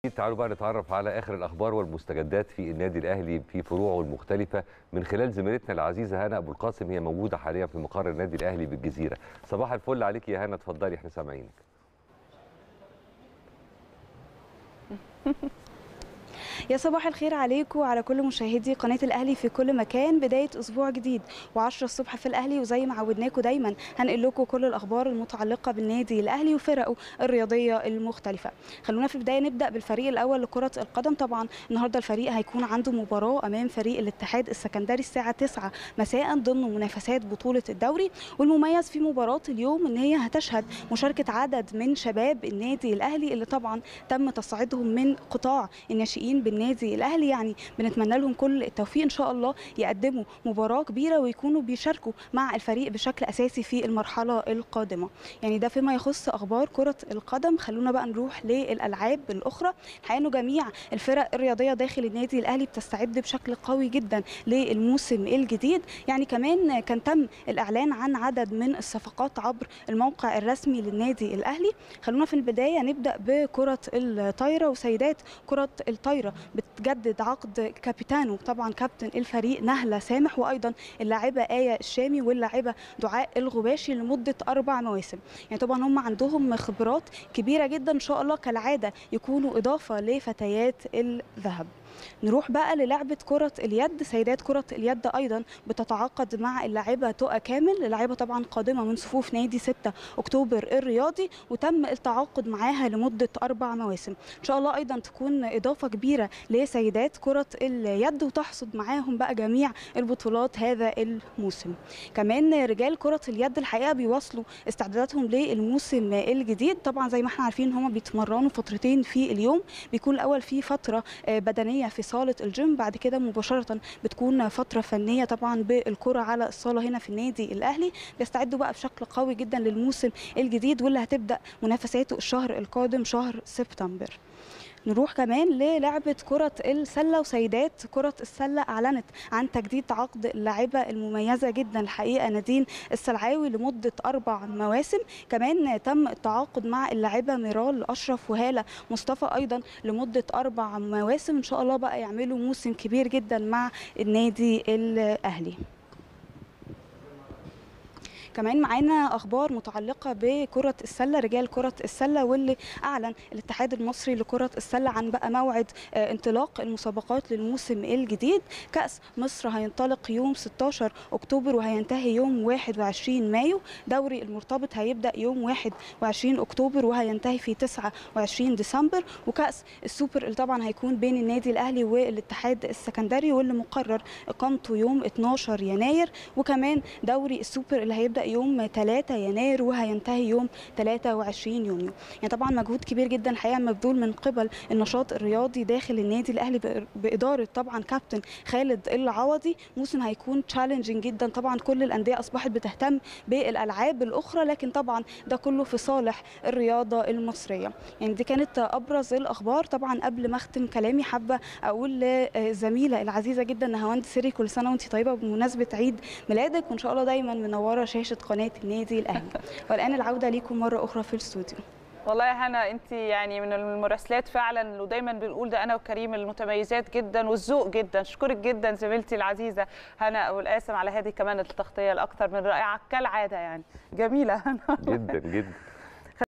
تعالوا بقى نتعرف على اخر الاخبار والمستجدات في النادي الاهلي في فروعه المختلفه من خلال زميلتنا العزيزه هنا ابو القاسم هي موجوده حاليا في مقر النادي الاهلي بالجزيره صباح الفل عليك يا هنا اتفضلي احنا سامعينك يا صباح الخير عليكم وعلى كل مشاهدي قناه الاهلي في كل مكان بدايه اسبوع جديد و10 الصبح في الاهلي وزي ما عودناكم دايما هنقل لكم كل الاخبار المتعلقه بالنادي الاهلي وفرقه الرياضيه المختلفه خلونا في البدايه نبدا بالفريق الاول لكره القدم طبعا النهارده الفريق هيكون عنده مباراه امام فريق الاتحاد السكندري الساعه 9 مساء ضمن منافسات بطوله الدوري والمميز في مباراه اليوم ان هي هتشهد مشاركه عدد من شباب النادي الاهلي اللي طبعا تم تصعيدهم من قطاع الناشئين بالنادي الاهلي يعني بنتمنى لهم كل التوفيق ان شاء الله يقدموا مباراه كبيره ويكونوا بيشاركوا مع الفريق بشكل اساسي في المرحله القادمه يعني ده فيما يخص اخبار كره القدم خلونا بقى نروح للالعاب الاخرى الحقيقه انه جميع الفرق الرياضيه داخل النادي الاهلي بتستعد بشكل قوي جدا للموسم الجديد يعني كمان كان تم الاعلان عن عدد من الصفقات عبر الموقع الرسمي للنادي الاهلي خلونا في البدايه نبدا بكره الطايره وسيدات كره الطايره بتجدد عقد كابيتانو طبعا كابتن الفريق نهله سامح وايضا اللاعبه ايه الشامي واللاعبه دعاء الغباشي لمده اربع مواسم يعني طبعا هم عندهم خبرات كبيره جدا ان شاء الله كالعاده يكونوا اضافه لفتيات الذهب نروح بقى للعبة كرة اليد سيدات كرة اليد أيضا بتتعاقد مع اللاعبة تقى كامل اللاعبة طبعا قادمة من صفوف نادي 6 أكتوبر الرياضي وتم التعاقد معاها لمدة أربع مواسم إن شاء الله أيضا تكون إضافة كبيرة لسيدات كرة اليد وتحصد معاهم بقى جميع البطولات هذا الموسم كمان رجال كرة اليد الحقيقة بيواصلوا استعداداتهم للموسم الجديد طبعا زي ما احنا عارفين هم بيتمرنوا فترتين في اليوم بيكون الأول في فترة بدنية في صاله الجيم بعد كده مباشره بتكون فتره فنيه طبعا بالكره على الصاله هنا في النادي الاهلي بيستعدوا بقى بشكل قوي جدا للموسم الجديد واللي هتبدا منافساته الشهر القادم شهر سبتمبر نروح كمان للعبة كرة السلة وسيدات كرة السلة أعلنت عن تجديد عقد اللاعبة المميزة جدا الحقيقة نادين السلعاوي لمدة أربع مواسم كمان تم التعاقد مع اللاعبة ميرال أشرف وهالة مصطفى أيضا لمدة أربع مواسم إن شاء الله بقى يعملوا موسم كبير جدا مع النادي الأهلي كمان معانا اخبار متعلقه بكره السله رجال كره السله واللي اعلن الاتحاد المصري لكره السله عن بقى موعد انطلاق المسابقات للموسم الجديد كاس مصر هينطلق يوم 16 اكتوبر وهينتهي يوم 21 مايو دوري المرتبط هيبدا يوم 21 اكتوبر وهينتهي في 29 ديسمبر وكاس السوبر اللي طبعا هيكون بين النادي الاهلي والاتحاد السكندري واللي مقرر اقامته يوم 12 يناير وكمان دوري السوبر اللي هيبدا يوم 3 يناير وهينتهي يوم 23 يونيو يعني طبعا مجهود كبير جدا الحقيقه مبذول من قبل النشاط الرياضي داخل النادي الاهلي باداره طبعا كابتن خالد العوضي موسم هيكون تشالنجينج جدا طبعا كل الانديه اصبحت بتهتم بالالعاب الاخرى لكن طبعا ده كله في صالح الرياضه المصريه يعني دي كانت ابرز الاخبار طبعا قبل ما اختم كلامي حابه اقول لزميله العزيزه جدا نهاوند سيري كل سنه وانت طيبه بمناسبه عيد ميلادك وان شاء الله دايما منوره شاشه قناه النادي الاهلي والان العوده ليكم مره اخرى في الاستوديو والله يا هنا انت يعني من المراسلات فعلا ودايما بنقول ده انا وكريم المتميزات جدا والذوق جدا اشكرك جدا زميلتي العزيزه هنا ابو القاسم على هذه كمان التغطيه الاكثر من رائعه كالعاده يعني جميله هنا جدا جدا